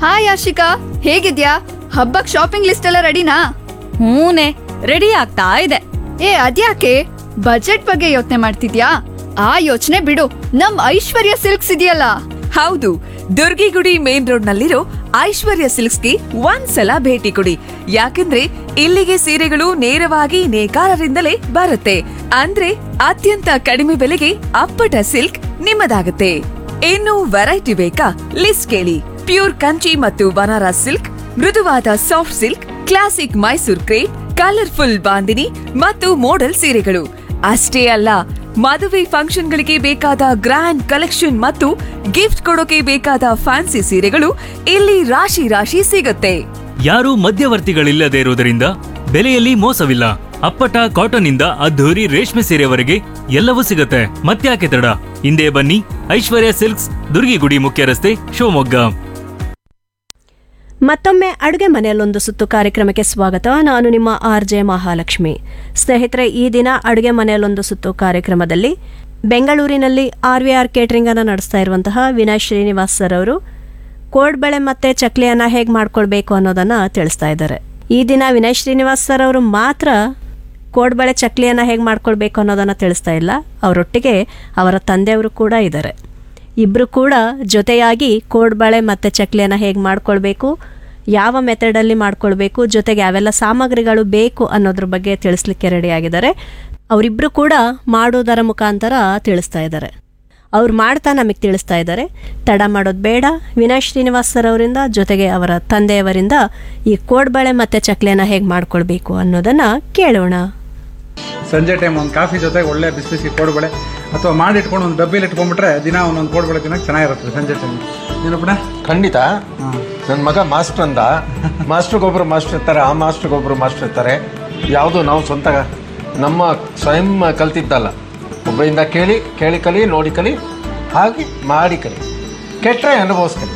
hi Ashika ಹೇಗಿದ್ಯಾ ಹಬ್ಬಕ್ shopping list ಎಲ್ಲ ರೆಡಿನಾ ಹೂನೆ ರೆಡಿ ಆಗ್ತಾ ಇದೆ ಏ ಅದ್ಯಾಕೆ ಬಜೆಟ್ ಬಗ್ಗೆ ಯೋಚನೆ ಮಾಡ್ತಿದ್ಯಾ ಆ ಯೋಚನೆ ಬಿಡು ನಮ್ ಐಶ್ವರ್ಯ ಸಿಲ್ಕ್ಸ್ ಇದೆಯಲ್ಲ ಹೌದು ದುರ್ಗಿಗುಡಿ ಮೇನ್ ರೋಡ್ ನಲ್ಲಿರೋ ಐಶ್ವರ್ಯ ಸಿಲ್ಕ್ಸ್ಗೆ ಒಂದ್ಸಲ ಭೇಟಿ ಕೊಡಿ ಯಾಕಂದ್ರೆ ಇಲ್ಲಿಗೆ ಸೀರೆಗಳು ನೇರವಾಗಿ ನೇಕಾರರಿಂದಲೇ ಬರುತ್ತೆ ಅಂದ್ರೆ ಅತ್ಯಂತ ಕಡಿಮೆ ಬೆಲೆಗೆ ಅಪ್ಪಟ ಸಿಲ್ಕ್ ನಿಮ್ಮದಾಗುತ್ತೆ ಇನ್ನು ವೆರೈಟಿ ಬೇಕಾ ಲಿಸ್ಟ್ ಕೇಳಿ ಪ್ಯೂರ್ ಕಂಚಿ ಮತ್ತು ಬನಾರಸ್ ಸಿಲ್ಕ್ ಮೃದುವಾದ soft silk classic Mysore crepe colourful bandhani ಮತ್ತು ಮೋಡಲ್ ಸೀರೆಗಳು ಅಷ್ಟೇ ಅಲ್ಲ ಮದುವೆ ಫಂಕ್ಷನ್ಗಳಿಗೆ ಬೇಕಾದ ಗ್ರ್ಯಾಂಡ್ ಕಲೆಕ್ಷನ್ ಮತ್ತು ಗಿಫ್ಟ್ ಕೊಡೋಕೆ ಬೇಕಾದ ಫ್ಯಾನ್ಸಿ ಸೀರೆಗಳು ಇಲ್ಲಿ ರಾಶಿ ರಾಶಿ ಸಿಗುತ್ತೆ ಯಾರೂ ಮಧ್ಯವರ್ತಿಗಳಿಲ್ಲದೆ ಇರುವುದರಿಂದ ಬೆಲೆಯಲ್ಲಿ ಮೋಸವಿಲ್ಲ ಅಪ್ಪಟ ಕಾಟನ್ ಇಂದ ಅದ್ಧೂರಿ ರೇಷ್ಮೆ ಸೀರೆವರೆಗೆ ಎಲ್ಲವೂ ಸಿಗುತ್ತೆ ಮತ್ತ್ಯಾಕೆ ತಡ ಹಿಂದೆ ಬನ್ನಿ ಐಶ್ವರ್ಯ ಸಿಲ್ಕ್ಸ್ ದುರ್ಗಿಗುಡಿ ಮುಖ್ಯ ರಸ್ತೆ ಶಿವಮೊಗ್ಗ ಮತ್ತೊಮ್ಮೆ ಅಡುಗೆ ಮನೆಯಲ್ಲೊಂದು ಸುತ್ತು ಕಾರ್ಯಕ್ರಮಕ್ಕೆ ಸ್ವಾಗತ ನಾನು ನಿಮ್ಮ ಆರ್ ಜೆ ಮಹಾಲಕ್ಷ್ಮಿ ಸ್ನೇಹಿತರೆ ಈ ದಿನ ಅಡುಗೆ ಮನೆಯಲ್ಲೊಂದು ಸುತ್ತು ಕಾರ್ಯಕ್ರಮದಲ್ಲಿ ಬೆಂಗಳೂರಿನಲ್ಲಿ ಆರ್ ವಿ ಆರ್ ಕೇಟರಿಂಗ್ ಅನ್ನು ನಡೆಸ್ತಾ ಇರುವಂತಹ ವಿನಯ್ ಶ್ರೀನಿವಾಸ್ ಸರ್ ಅವರು ಕೋಡ್ಬಳೆ ಮತ್ತೆ ಚಕ್ಲಿಯನ್ನ ಹೇಗೆ ಮಾಡ್ಕೊಳ್ಬೇಕು ಅನ್ನೋದನ್ನ ತಿಳಿಸ್ತಾ ಇದ್ದಾರೆ ಈ ದಿನ ವಿನಯ್ ಶ್ರೀನಿವಾಸ್ ಸರ್ ಅವರು ಮಾತ್ರ ಕೋಡ್ಬಳೆ ಚಕ್ಲಿಯನ್ನ ಹೇಗೆ ಮಾಡ್ಕೊಳ್ಬೇಕು ಅನ್ನೋದನ್ನ ತಿಳಿಸ್ತಾ ಇಲ್ಲ ಅವರೊಟ್ಟಿಗೆ ಅವರ ತಂದೆಯವರು ಕೂಡ ಇದ್ದಾರೆ ಇಬ್ಬರು ಕೂಡ ಜೊತೆಯಾಗಿ ಕೋಡ್ಬಳೆ ಮತ್ತು ಚಕ್ಲಿಯನ್ನು ಹೇಗೆ ಮಾಡ್ಕೊಳ್ಬೇಕು ಯಾವ ಮೆಥಡಲ್ಲಿ ಮಾಡ್ಕೊಳ್ಬೇಕು ಜೊತೆಗೆ ಯಾವೆಲ್ಲ ಸಾಮಗ್ರಿಗಳು ಬೇಕು ಅನ್ನೋದ್ರ ಬಗ್ಗೆ ತಿಳಿಸ್ಲಿಕ್ಕೆ ರೆಡಿಯಾಗಿದ್ದಾರೆ ಅವರಿಬ್ಬರು ಕೂಡ ಮಾಡೋದರ ಮುಖಾಂತರ ತಿಳಿಸ್ತಾ ಇದ್ದಾರೆ ಅವ್ರು ಮಾಡ್ತಾ ನಮಗೆ ತಿಳಿಸ್ತಾ ಇದ್ದಾರೆ ತಡ ಮಾಡೋದು ಬೇಡ ವಿನಯ್ ಶ್ರೀನಿವಾಸ್ ಸರ್ ಅವರಿಂದ ಜೊತೆಗೆ ಅವರ ತಂದೆಯವರಿಂದ ಈ ಕೋಡ್ಬಳೆ ಮತ್ತು ಚಕ್ಲಿಯನ್ನು ಹೇಗೆ ಮಾಡ್ಕೊಳ್ಬೇಕು ಅನ್ನೋದನ್ನು ಕೇಳೋಣ ಸಂಜೆ ಟೈಮ್ ಒಂದು ಕಾಫಿ ಜೊತೆಗೆ ಒಳ್ಳೆ ಬಿಸಿ ಬಿಸಿ ಕೋಡುಬಳೆ ಅಥವಾ ಮಾಡಿ ಇಟ್ಕೊಂಡು ಒಂದು ಡಬ್ಬಿಲಿ ಇಟ್ಕೊಂಡ್ಬಿಟ್ರೆ ದಿನ ಒಂದೊಂದು ಕೋಡುಬಳೆ ತಿನ್ನೋಕೆ ಚೆನ್ನಾಗಿರುತ್ತೆ ಸಂಜೆ ಟೈಮ್ ಏನಪ್ಪಣ ಖಂಡಿತ ನನ್ನ ಮಗ ಮಾಸ್ಟರ್ ಅಂದ ಮಾಸ್ಟರ್ಗೊಬ್ರು ಮಾಸ್ಟರ್ ಇರ್ತಾರೆ ಆ ಮಾಸ್ಟರ್ಗೊಬ್ರು ಮಾಸ್ಟರ್ ಇರ್ತಾರೆ ಯಾವುದು ನಾವು ಸ್ವಂತ ನಮ್ಮ ಸ್ವಯಂ ಕಲ್ತಿದ್ದಲ್ಲ ಒಬ್ಬರಿಂದ ಕೇಳಿ ಕೇಳಿ ಕಲಿ ನೋಡಿ ಕಲಿ ಹಾಗೆ ಮಾಡಿ ಕಲಿ ಕೆಟ್ಟರೆ ಅನುಭವಿಸ್ಕಲಿ